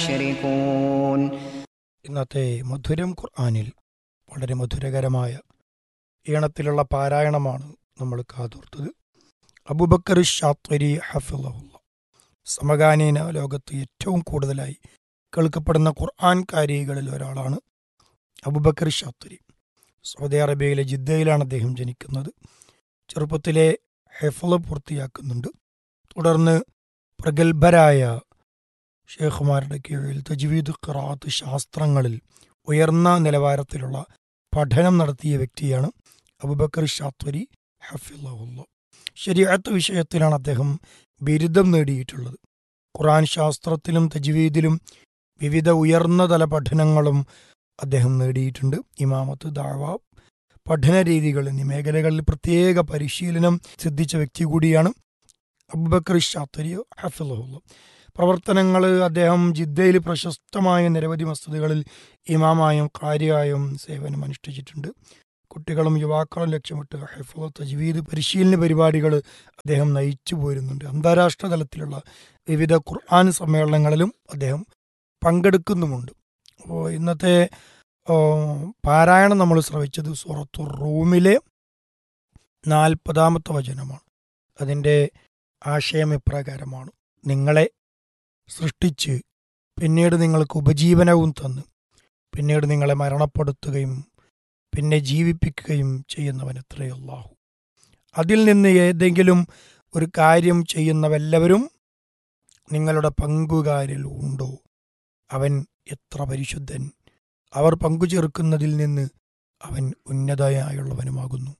يشركون ഇന്നത്തെ മധുരം ഖുർആാനിൽ വളരെ മധുരകരമായ ഈണത്തിലുള്ള പാരായണമാണ് നമ്മൾ കാതോർത്തത് അബുബക്കർ ഷാത്വരി ഹഫിള്ള സമകാലീന ലോകത്ത് ഏറ്റവും കൂടുതലായി കേൾക്കപ്പെടുന്ന ഖുർആൻ കാരികളിൽ ഒരാളാണ് അബുബക്കർ ഷാത്വരി സൗദി അറേബ്യയിലെ ജിദ്ദയിലാണ് അദ്ദേഹം ജനിക്കുന്നത് ചെറുപ്പത്തിലെ ഹെഫള് പൂർത്തിയാക്കുന്നുണ്ട് തുടർന്ന് പ്രഗത്ഭരായ ഷേഖുമാരുടെ കീഴിൽ തജ്വീദ് ഖിറാത്ത് ശാസ്ത്രങ്ങളിൽ ഉയർന്ന നിലവാരത്തിലുള്ള പഠനം നടത്തിയ വ്യക്തിയാണ് അബുബക്കർ ഷാത്വരി ഹഫിള്ള ശരിയാത്ത വിഷയത്തിലാണ് അദ്ദേഹം ബിരുദം നേടിയിട്ടുള്ളത് ഖുറാൻ ശാസ്ത്രത്തിലും തജ്വീദിലും വിവിധ ഉയർന്ന തല പഠനങ്ങളും അദ്ദേഹം നേടിയിട്ടുണ്ട് ഇമാമത്ത് ദാവ പഠന രീതികൾ എന്നീ മേഖലകളിൽ പ്രത്യേക പരിശീലനം സിദ്ധിച്ച വ്യക്തി കൂടിയാണ് അബുബക്കർ ഷാത്തരി ഹഫിള്ള പ്രവർത്തനങ്ങൾ അദ്ദേഹം ജിദ്ദയിൽ പ്രശസ്തമായ നിരവധി മസ്ജിദുകളിൽ ഇമാമായും കാര്യായും സേവനം അനുഷ്ഠിച്ചിട്ടുണ്ട് കുട്ടികളും യുവാക്കളും ലക്ഷ്യമിട്ട് ഹെഫോ തജ്വീദ് പരിശീലന പരിപാടികൾ അദ്ദേഹം നയിച്ചു പോരുന്നുണ്ട് അന്താരാഷ്ട്ര തലത്തിലുള്ള വിവിധ ഖുർആൻ സമ്മേളനങ്ങളിലും അദ്ദേഹം പങ്കെടുക്കുന്നുമുണ്ട് അപ്പോൾ ഇന്നത്തെ ഓ, പാരായണം നമ്മൾ ശ്രവിച്ചത് സൂറത്തു റൂമിലെ നാൽപ്പതാമത്തെ വചനമാണ് അതിൻ്റെ ആശയം ഇപ്രകാരമാണ് നിങ്ങളെ സൃഷ്ടിച്ച് പിന്നീട് നിങ്ങൾക്ക് ഉപജീവനവും തന്ന് പിന്നീട് നിങ്ങളെ മരണപ്പെടുത്തുകയും പിന്നെ ജീവിപ്പിക്കുകയും ചെയ്യുന്നവൻ എത്രയോ അല്ലാഹു അതിൽ നിന്ന് ഏതെങ്കിലും ഒരു കാര്യം ചെയ്യുന്നവെല്ലാവരും നിങ്ങളുടെ പങ്കുകാരിൽ ഉണ്ടോ അവൻ എത്ര പരിശുദ്ധൻ അവർ പങ്കുചേർക്കുന്നതിൽ നിന്ന് അവൻ ഉന്നതയായുള്ളവനുമാകുന്നു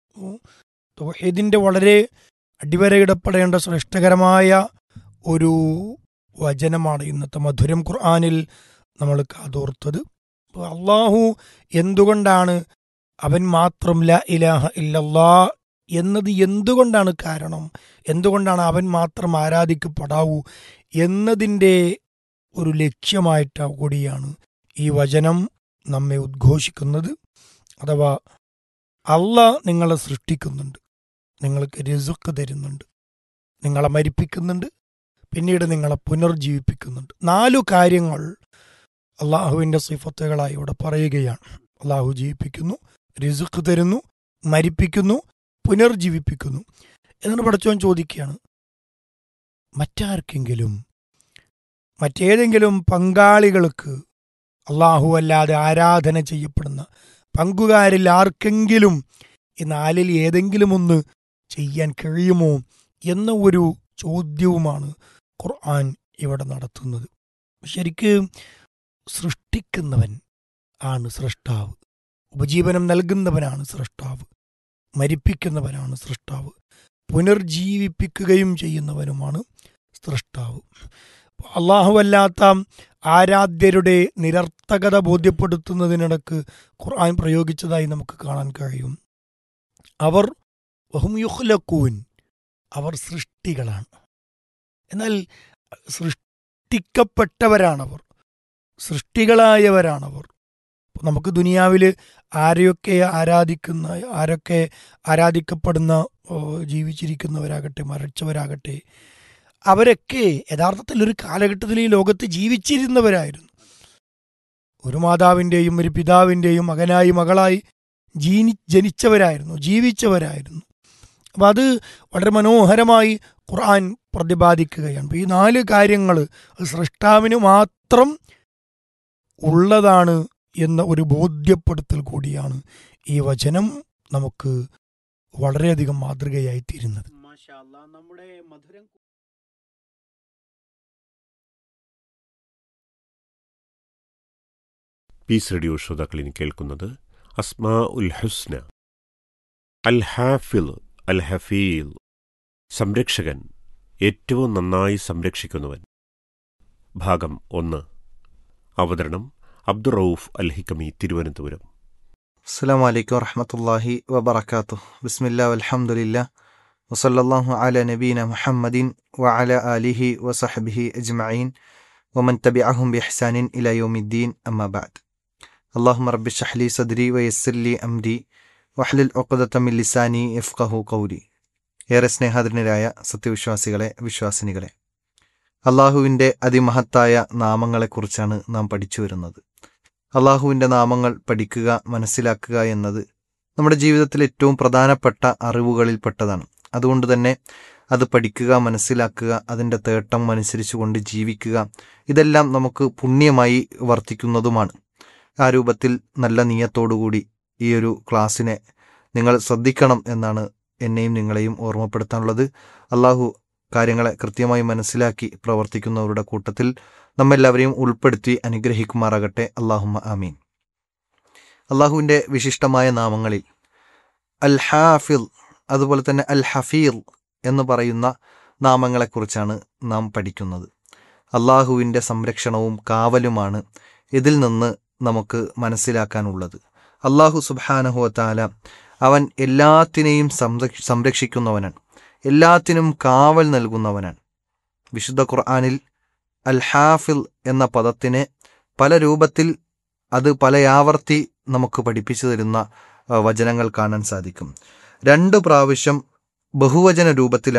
ഇതിൻ്റെ വളരെ അടിവരയിടപ്പെടേണ്ട ശ്രേഷ്ഠകരമായ ഒരു വചനമാണ് ഇന്നത്തെ മധുരം ഖുർആാനിൽ നമ്മൾ കാതോർത്തത് അപ്പോൾ അള്ളാഹു എന്തുകൊണ്ടാണ് അവൻ മാത്രം ല ഇലാഹ ഇല്ലല്ലാ എന്നത് എന്തുകൊണ്ടാണ് കാരണം എന്തുകൊണ്ടാണ് അവൻ മാത്രം ആരാധിക്കപ്പെടാവൂ എന്നതിൻ്റെ ഒരു ലക്ഷ്യമായിട്ട് കൂടിയാണ് ഈ വചനം നമ്മെ ഉദ്ഘോഷിക്കുന്നത് അഥവാ അള്ള നിങ്ങളെ സൃഷ്ടിക്കുന്നുണ്ട് നിങ്ങൾക്ക് രസുക്ക് തരുന്നുണ്ട് നിങ്ങളെ മരിപ്പിക്കുന്നുണ്ട് പിന്നീട് നിങ്ങളെ പുനർജീവിപ്പിക്കുന്നുണ്ട് നാലു കാര്യങ്ങൾ അള്ളാഹുവിൻ്റെ സിഫത്തുകളായി ഇവിടെ പറയുകയാണ് അള്ളാഹു ജീവിപ്പിക്കുന്നു റിസുക്ക് തരുന്നു മരിപ്പിക്കുന്നു പുനർജീവിപ്പിക്കുന്നു എന്നിട്ട് പഠിച്ചവൻ ചോദിക്കുകയാണ് മറ്റാർക്കെങ്കിലും മറ്റേതെങ്കിലും പങ്കാളികൾക്ക് അള്ളാഹു അല്ലാതെ ആരാധന ചെയ്യപ്പെടുന്ന പങ്കുകാരിൽ ആർക്കെങ്കിലും ഈ നാലിൽ ഏതെങ്കിലും ഒന്ന് ചെയ്യാൻ കഴിയുമോ എന്ന ഒരു ചോദ്യവുമാണ് ഖുർആൻ ഇവിടെ നടത്തുന്നത് ശരിക്ക് സൃഷ്ടിക്കുന്നവൻ ആണ് സൃഷ്ടാവ് ഉപജീവനം നൽകുന്നവനാണ് സൃഷ്ടാവ് മരിപ്പിക്കുന്നവനാണ് സൃഷ്ടാവ് പുനർജീവിപ്പിക്കുകയും ചെയ്യുന്നവനുമാണ് സൃഷ്ടാവ് അള്ളാഹുവല്ലാത്ത ആരാധ്യരുടെ നിരർത്ഥകത ബോധ്യപ്പെടുത്തുന്നതിനിടക്ക് ഖുർആൻ പ്രയോഗിച്ചതായി നമുക്ക് കാണാൻ കഴിയും അവർ വഹും യുഹ്ലക്കൂൻ അവർ സൃഷ്ടികളാണ് എന്നാൽ സൃഷ്ടിക്കപ്പെട്ടവരാണവർ സൃഷ്ടികളായവരാണവർ അപ്പോൾ നമുക്ക് ദുനിയാവിൽ ആരെയൊക്കെ ആരാധിക്കുന്ന ആരൊക്കെ ആരാധിക്കപ്പെടുന്ന ഓ, ജീവിച്ചിരിക്കുന്നവരാകട്ടെ മരിച്ചവരാകട്ടെ അവരൊക്കെ യഥാർത്ഥത്തിൽ ഒരു കാലഘട്ടത്തിൽ ഈ ലോകത്ത് ജീവിച്ചിരുന്നവരായിരുന്നു ഒരു മാതാവിൻ്റെയും ഒരു പിതാവിൻ്റെയും മകനായി മകളായി ജീനി ജനിച്ചവരായിരുന്നു ജീവിച്ചവരായിരുന്നു അപ്പം അത് വളരെ മനോഹരമായി ഖുർആൻ പ്രതിപാദിക്കുകയാണ് അപ്പൊ ഈ നാല് കാര്യങ്ങൾ സൃഷ്ടാവിന് മാത്രം ഉള്ളതാണ് എന്ന ഒരു ബോധ്യപ്പെടുത്തൽ കൂടിയാണ് ഈ വചനം നമുക്ക് വളരെയധികം മാതൃകയായി തീരുന്നത് നമ്മുടെ മധുരം പീസ് റേഡിയോ ശ്രോതാക്കളിൽ കേൾക്കുന്നത് അസ്മാ ഉൽ ഹുസ്ന അൽ ഹാഫിൽ അൽ ഹഫീൽ സംരക്ഷകൻ ഏറ്റവും നന്നായി സംരക്ഷിക്കുന്നവൻ ഭാഗം ഒന്ന് അവതരണം അബ്ദുറൌഫ് അൽ ഹിക്കമി തിരുവനന്തപുരം السلام عليكم ورحمة الله وبركاته بسم الله والحمد لله وصلى الله على نبينا محمد وعلى آله وصحبه أجمعين ومن تبعهم بإحسان إلى يوم الدين أما بعد اللهم رب اشرح لي صدري ويسر لي أمري واحلل عقدة من لساني يفقه قولي ഏറെ സ്നേഹാദരനരായ സത്യവിശ്വാസികളെ വിശ്വാസിനികളെ അള്ളാഹുവിൻ്റെ അതിമഹത്തായ നാമങ്ങളെക്കുറിച്ചാണ് നാം പഠിച്ചു വരുന്നത് അള്ളാഹുവിൻ്റെ നാമങ്ങൾ പഠിക്കുക മനസ്സിലാക്കുക എന്നത് നമ്മുടെ ജീവിതത്തിൽ ഏറ്റവും പ്രധാനപ്പെട്ട അറിവുകളിൽപ്പെട്ടതാണ് അതുകൊണ്ട് തന്നെ അത് പഠിക്കുക മനസ്സിലാക്കുക അതിൻ്റെ തേട്ടം അനുസരിച്ചുകൊണ്ട് ജീവിക്കുക ഇതെല്ലാം നമുക്ക് പുണ്യമായി വർത്തിക്കുന്നതുമാണ് ആ രൂപത്തിൽ നല്ല നീയത്തോടുകൂടി ഈ ഒരു ക്ലാസ്സിനെ നിങ്ങൾ ശ്രദ്ധിക്കണം എന്നാണ് എന്നെയും നിങ്ങളെയും ഓർമ്മപ്പെടുത്താനുള്ളത് അള്ളാഹു കാര്യങ്ങളെ കൃത്യമായി മനസ്സിലാക്കി പ്രവർത്തിക്കുന്നവരുടെ കൂട്ടത്തിൽ നമ്മെല്ലാവരെയും ഉൾപ്പെടുത്തി അനുഗ്രഹിക്കുമാറാകട്ടെ അള്ളാഹുമ്മ ആമീൻ അള്ളാഹുവിൻ്റെ വിശിഷ്ടമായ നാമങ്ങളിൽ അൽ ഹാഫിൽ അതുപോലെ തന്നെ അൽ ഹഫീർ എന്ന് പറയുന്ന നാമങ്ങളെക്കുറിച്ചാണ് നാം പഠിക്കുന്നത് അള്ളാഹുവിൻ്റെ സംരക്ഷണവും കാവലുമാണ് ഇതിൽ നിന്ന് നമുക്ക് മനസ്സിലാക്കാനുള്ളത് അള്ളാഹു സുബാനഹുവത്താല അവൻ എല്ലാത്തിനെയും സംരക്ഷ സംരക്ഷിക്കുന്നവനാണ് എല്ലാത്തിനും കാവൽ നൽകുന്നവനാണ് വിശുദ്ധ ഖുർആാനിൽ അൽ ഹാഫിൽ എന്ന പദത്തിനെ പല രൂപത്തിൽ അത് പലയാവർത്തി നമുക്ക് പഠിപ്പിച്ചു തരുന്ന വചനങ്ങൾ കാണാൻ സാധിക്കും രണ്ട് പ്രാവശ്യം ബഹുവചന രൂപത്തിലാണ്